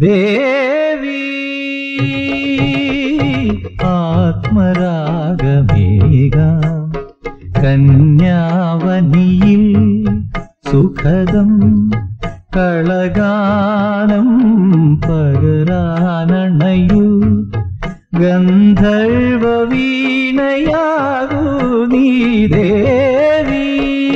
ദേവി ആത്മരാഗമേകാം കന്യാവനിയിൽ സുഖദം കളഗാനം പകരാനണയു ഗന്ധർവ വീണയാകൂ നീ ദേവി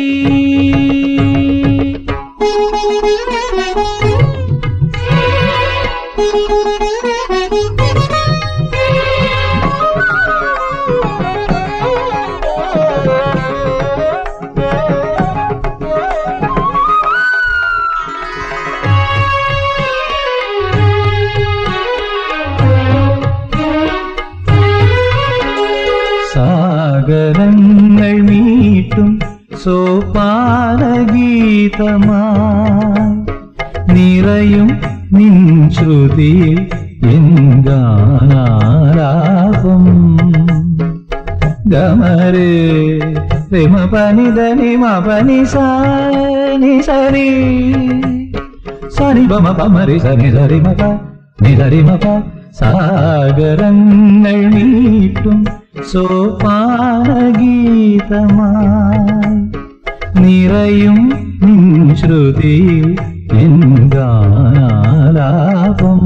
സാഗരങ്ങൾ മീട്ടും സോപാനഗീതമായി നിറയും നിൻ ശ്രുതിയിൽ എങ്കാനാലാപം ഗമരേ രമ പനി ധനി മപനി സാനി സരി സരി ബമ പമരി സനി സരി മപ നിസരി മപ സാഗരങ്ങൾ മീട്ടും സോപാനഗീതമായി നിറയും നിൻ ശ്രുതിയിൽ എങ്കാലാപം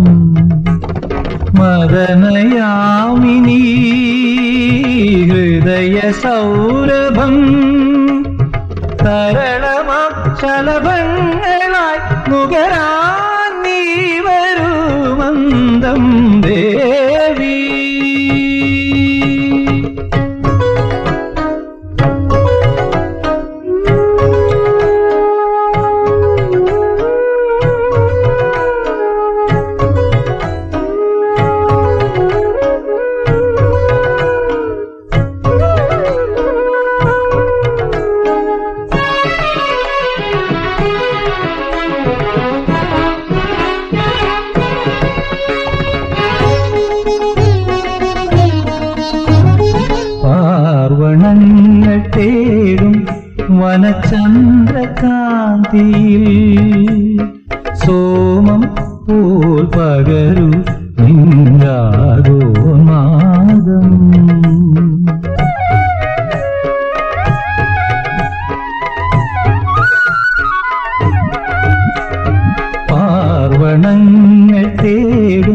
മദനയാമിനി ഹൃദയ സൗരഭം തരളമക്ഷലഭങ്ങളായി നുകരാൻ നീ വരൂ മന്ദം ദേവി പാർവണങ്ങൾ തേടും വനചന്ദ്രകാന്തിയിൽ സോമം പോൽ പകരു നിങ്ങാകോ നാദം പാർവണങ്ങൾ തേടും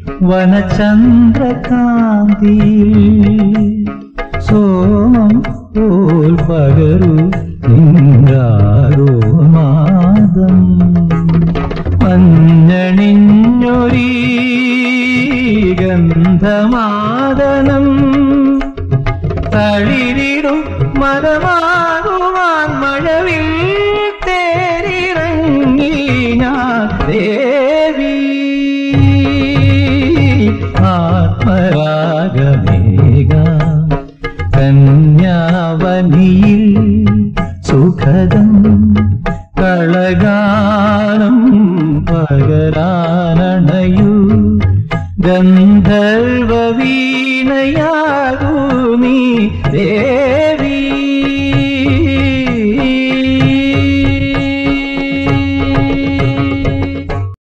വനചന്ദ്രകാന്തിയിൽ സോമം പോൽ പകരു നിങ്ങാരോ മാദം മഞ്ഞണിഞ്ഞൊരീ ഗന്ധമാദനം തളിരിടും മരമാകുവാൻ മഴവിൽ തേരിറങ്ങി ഞാൻ ദേവി ആത്മരാഗമേക കന്യാവനിയിൽ സുഖദം കളഗാനം പകരാനണയു ഗന്ധർവ വീണയാകൂ നീ ദേ